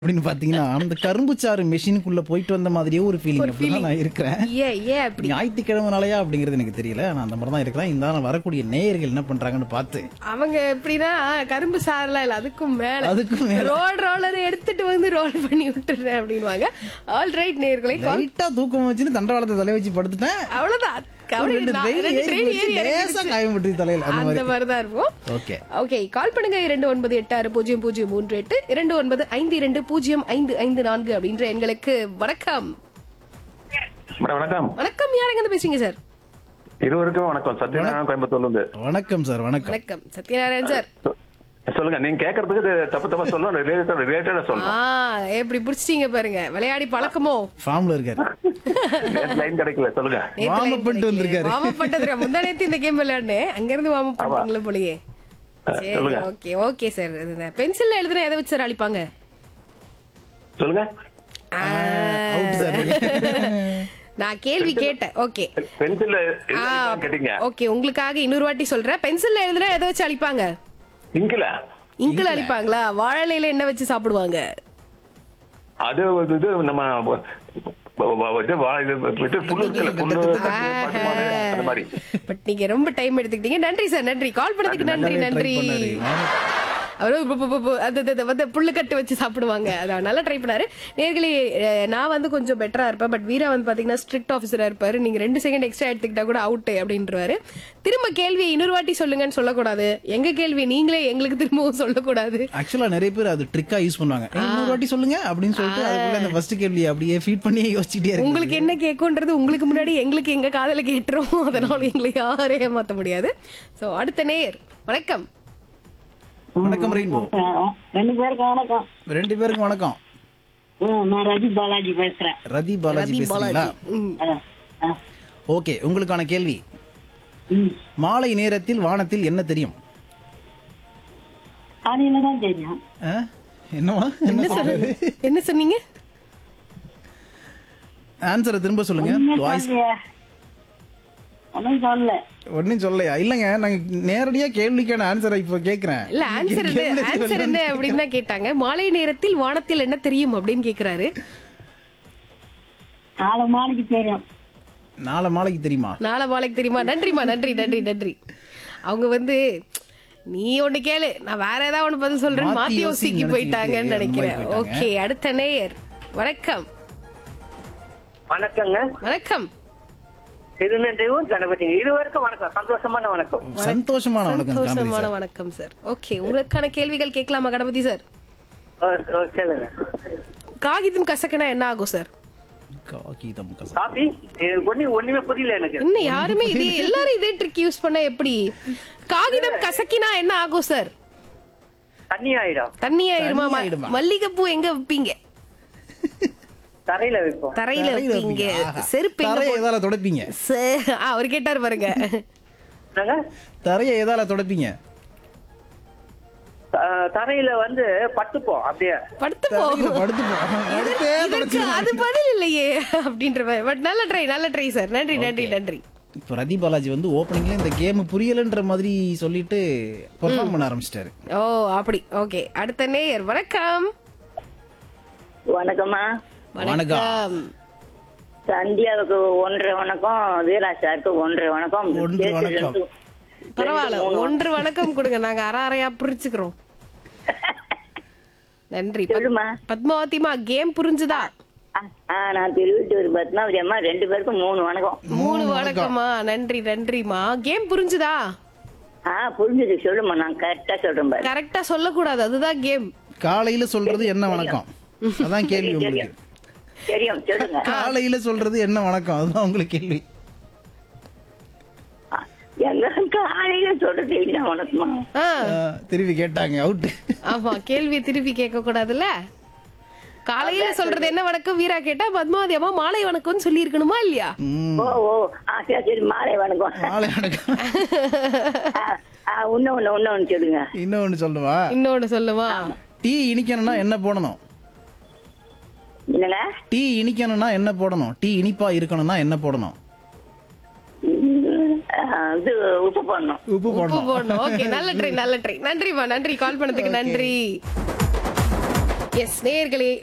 அப்படின்னு பாத்தீங்கன்னா அந்த கரும்புச்சாறு மெஷினுக்குள்ள போயிட்டு வந்த மாதிரியே ஒரு ஃபீலிங் அப்படிதான் நான் இருக்கிறேன் ஏன் ஏன் அப்படி ஞாயிற்றுக்கிழமைனாலயா அப்படிங்கிறது எனக்கு தெரியல நான் அந்த மாதிரி தான் இருக்கிறேன் இந்த நாள் வரக்கூடிய நேயர்கள் என்ன பண்றாங்கன்னு பார்த்து அவங்க எப்படின்னா கரும்பு சாரெல்லாம் இல்ல அதுக்கும் மேல அதுக்கும் மேல. ரோல் ரோலர் எடுத்துட்டு வந்து ரோல் பண்ணி விட்டுறேன் அப்படின்வாங்க ஆல் ரைட் நேர்களை லைட்டா தூக்கம் வச்சுன்னு தண்டவாளத்தை தலை வச்சு படுத்துட்டேன் அவ்வளவுதான் கவலை ரெண்டு இல்லை. train ரெண்டு ஏறி train போச்சு, ஏறி லேசா இறங்கிடுச்சு. காயம் பட்டு தலையில அந்த அந்த மாதிரி மாதிரி தான் இருப்போம் ஓகே ஓகே கால் பண்ணுங்க இரண்டு ஒன்பது எட்டு ஆறு பூஜ்ஜியம் பூஜ்ஜியம் மூன்று எட்டு இரண்டு ஒன்பது ஐந்து இரண்டு பூஜ்ஜியம் ஐந்து ஐந்து நான்கு அப்படின்ற எண்களுக்கு வணக்கம் மேடம் வணக்கம் வணக்கம் யாருங்க இருந்து பேசுறீங்க சார் இருவருக்கும் வணக்கம் சத்யநாராயணன் கோயம்புத்தூர்ல இருந்து வணக்கம் சார் வணக்கம் வணக்கம் சத்யநாராயணன் சார் சொ- சொல்லுங்க நீங்க கேக்குறதுக்கு இது தப்பு தப்பா சொல்லணும் ரிலேட்டட் ரிலேட்டடா ஆ சொல்லணும் எப்படி புடிச்சிட்டீங்க பாருங்க விளையாடி பழக்கமோ ஃபார்ம்ல இருக்காரு நேத்து லைன் கிடைக்கல சொல்லுங்க Warm up பண்ணிட்டு வந்திருக்காரு. வார்ம் அப் பண்ணது முந்தா நேத்து இந்த கேம் விளையாடுனேன் அங்க இருந்து வார்ம் அப் பண்ணிட்டீங்களா போலயே சரி சொல்லுங்க. ஓகே ஓகே சார் பென்சில்ல எழுதுனா எதை வச்சு சார் அழிப்பாங்க சொல்லுங்க ஆ, அவுட் சார் நான் கேள்வி கேட்டேன் ஓகே பென்சில்ல கேட்டீங்க ஓகே உங்களுக்காக இன்னொரு வாட்டி சொல்றேன் பென்சில்ல எழுதுனா எதை வச்சு அழிப்பாங்க இங்கில இங்கில் அழிப்பாங்களா வாழலையில என்ன வச்சு சாப்பிடுவாங்க அது ஒரு இது நம்ம வ- வ- வ- இது வா- இது விட்டு புல்லு இருக்குல்ல, புல்லு பட்டு மாடு, அந்த மாதிரி பட் நீங்க ரொம்ப டைம் எடுத்துக்கிட்டீங்க நன்றி சார் நன்றி கால் பண்ணதுக்கு நன்றி நன்றி அவரும் பு- பு- பு- பு- அது அது- அது வந்து புல்லுக்கட்டு வச்சு சாப்பிடுவாங்க அதான் நல்லா ட்ரை பண்ணாரு நேர்களே அஹ், நான் வந்து கொஞ்சம் பெட்டரா இருப்பேன் பட் வீரா வந்து பாத்தீங்கன்னா ஸ்ட்ரிக்ட் ஆஃபீஸரா இருப்பாரு நீங்க ரெண்டு செகண்ட் எக்ஸ்ட்ரா எடுத்துக்கிட்டா கூட அவுட் அப்படின்றவாரு திரும்ப கேள்வியை இன்னொரு வாட்டி சொல்லுங்கன்னு சொல்லக்கூடாது எங்க கேள்வி நீங்களே எங்களுக்கு திரும்பவும் சொல்லக்கூடாது ஆக்சுவலா நிறைய பேர் அது ட்ரிக்கா யூஸ் பண்ணுவாங்க "ஏய், இன்னொரு வாட்டி சொல்லுங்க அப்படின்னு சொல்லிட்டு அதுக்குள்ள அந்த ஃபர்ஸ்ட் கேள்வி அப்படியே ஃபீட் பண்ணி யோசிச்சுட்டே இருக்கு உங்களுக்கு என்ன கேட்கும்ன்றது உங்களுக்கு முன்னாடி எங்களுக்கு எங்க காதல கேட்டுரும் அதனால எங்களை யாரையும் ஏமாத்த முடியாது சோ அடுத்த நேர் வணக்கம் வணக்கம் ரெயின்போ ரெண்டு பேருக்கு வணக்கம் ரெண்டு பேருக்கும் வணக்கம் ம், நான் ரஜி பாலாஜி பேசுறேன் ரதி பாலாஜி பேசுறீங்களா ம். ஆ, ஆ. ஓகே உங்களுக்கான கேள்வி ம். மாலை நேரத்தில் வானத்தில் என்ன தெரியும் காலையில தான் தெரியும் ஆ? என்னவா என்ன சொல்றது என்ன சொன்னீங்க ஆன்சரை திரும்ப சொல்லுங்க வாய்ஸ் சொல்லலையே. ஒண்ணும் சொல்லல ஒன்னும் சொல்லலையா இல்லங்க நாங்க நேரடியா கேள்விக்கான ஆன்சரை இப்ப கேக்குறேன் இல்ல ஆன்சர் என்ன ஆன்சர் என்ன அப்படின்னு தான் கேட்டாங்க மாலை நேரத்தில் வானத்தில் என்ன தெரியும் அப்படின்னு கேக்குறாரு நாலு மாலைக்கு தெரியும் நாளை மாலைக்கு தெரியுமா நாளை மாலைக்கு தெரியுமா நன்றிமா நன்றி நன்றி நன்றி அவங்க வந்து நீ ஒண்ணு கேளு நான் வேற ஏதாவது ஒண்ணு பதில் சொல்றேன் மாத்தி மாத்தி யோசிச்சு யோசிக்கு போயிட்டாங்கன்னு நினைச்சிட்டு நினைக்கிறேன் அந்த மாதிரி ஓகே அடுத்த நேயர் வணக்கம் வணக்கங்க வணக்கம் திருநெல்வேலூர் கணபதி இருவருக்கும் வணக்கம் சந்தோஷமான வணக்கம் சந்தோஷமான வணக்கம் காமெடி சந்தோஷமான சார். வணக்கம் சார் ஓகே உங்களுக்கான கேள்விகள் கேட்கலாமா கணபதி சார் ஓ, ஓ, சொல்லுங்க காகிதம் கசக்குனா என்ன ஆகும் சார் காகிதம் கச- காபி எனக்கு ஒண்ணு ஒண்ணுமே புரியல எனக்கு இன்னும் யாருமே இதே எல்லாரும் இதே ட்ரிக் யூஸ் பண்ண எப்படி காகிதம் கசக்கினா என்ன ஆகும் சார் தண்ணி ஆயிடும் தண்ணி ஆயிருமா தண்ணி ஆயிடுமா? மல்லிகைப்பூ எங்க வைப்பீங்க தரையில வைப்போம் தரையில தரையில வைப்பீங்க வைப்பீங்க. ஆஹா. செருப்பு எங்க தரையை போ- எதால துடைப்பீங்க சே- ஆ, அவர் கேட்டாரு பாருங்க என்னங்க? தரையை எதால துடைப்பீங்க த- தரையில வந்து பட்டுப்போம் அப்படியே படுத்து போ தரையில படுத்து போ. படுத்தே இதற்கு துடைச்சிருவாங்க. அது பதில் இல்லையே அப்படின்ற பட் நல்ல ட்ரை நல்ல ட்ரை சார் நன்றி நன்றி நன்றி இப்போ ரதி பாலாஜி வந்து ஓப்பனிங்ல இந்த கேம் புரியலன்ற மாதிரி சொல்லிட்டு பெர்ஃபார்ம் பண்ண ஆரம்பிச்சிட்டாரு ஓ அப்படி ஓகே அடுத்த நேயர் வணக்கம் வணக்கம்மா வணக்கம் சந்தியாவுக்கு ஒன்றரை வணக்கம் வீராசாருக்கு ஒன்றரை வணக்கம் ஒன்றரை சேர்த்து வணக்கம். ரெண்டு- பரவாயில்ல ஒன்று வணக்கம் கொடுங்க நாங்க அரை அறையா பிரிச்சுக்கிறோம் நன்றி பத்- சொல்லுமா பத்மாவதிமா கேம் புரிஞ்சுதா ஆ, ஆ, நான் திருவிட்டூர் பத்மாவதி அம்மா ரெண்டு பேருக்கும் மூணு வணக்கம் மூணு வணக்கமா நன்றி நன்றிமா கேம் புரிஞ்சுதா ஆ புரிஞ்சுது சொல்லுமா நான் கரெக்டா சொல்றேன் பாரு கரெக்டா சொல்லக்கூடாது அதுதான் கேம் காலையில சொல்றது என்ன வணக்கம் அதான் கேள்வி உங்களுக்கு தெரியும் சொல்லுங்க காலையில சொல்றது என்ன வணக்கம் அதுதான் உங்களுக்கு கேள்வி ஆ, எங்க காலையில சொல்றது என்ன வணக்கமா ஆ, ஆ, திருப்பி கேட்டாங்க அவுட் ஆமா கேள்வியை திருப்பி கேட்க கூடாதுல்ல காலையில சொல்றது என்ன வணக்கம் வீரா கேட்டா பத்மாவதி அம்மா மாலை வணக்கம்னு சொல்லி இருக்கணுமா இல்லையா ஓ ஓ ஆ சரி சரி மாலை வணக்கம் காலை வணக்கம் ஆ, ஆ, இன்னும் ஒண்ணு இன்னும் ஒண்ணு சொல்லுங்க இன்னொன்னு சொல்லுவா இன்னொன்னு சொல்லுவா டீ இனிக்கணும்னா என்ன போடணும் என்னங்க டீ இனிக்கணும்னா என்ன போடணும் டீ இனிப்பா இருக்கணும்னா என்ன போடணும் ம், ஆ, இது உப்பு போடணும் உப்பு உப்பு போடணும் போடணும் ஓகே நல்ல ட்ரை நல்ல ட்ரை நன்றிமா நன்றி கால் பண்ணதுக்கு நன்றி எஸ் நேயர்களே